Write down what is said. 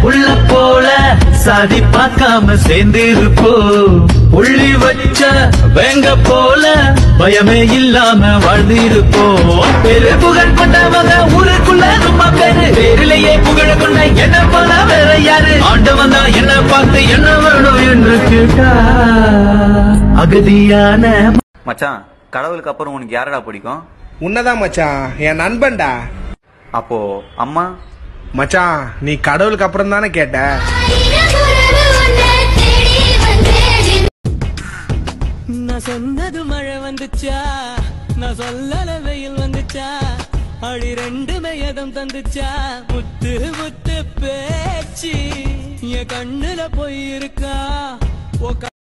உள்ள போல சாதி பார்க்காம சேர்ந்திருப்போ உள்ளி வச்ச வேங்க போல பயமே இல்லாம வாழ்ந்திருப்போ பெரு புகழ் கொண்டவங்க ஊருக்குள்ள ரொம்ப பேரு பேரிலேயே புகழ கொண்ட என்ன போல வேற யாரு ஆண்டவன் தான் என்ன பார்த்து என்ன வேணும் என்று கேட்டா அகதியான மச்சான் கடவுளுக்கு அப்புறம் உனக்கு யாரடா பிடிக்கும் உன்னதான் மச்சான் என் நண்பன்டா அப்போ அம்மா மச்சான் நீ கடவுளுக்கு அப்புறம் தானே கேட்ட நான் சொன்னது மழை வந்துச்சா நான் சொல்லல வெயில் வந்துச்சா அடி ரெண்டுமே எதம் தந்துச்சா முத்து முத்து பேச்சு என் கண்ணுல போய் இருக்கா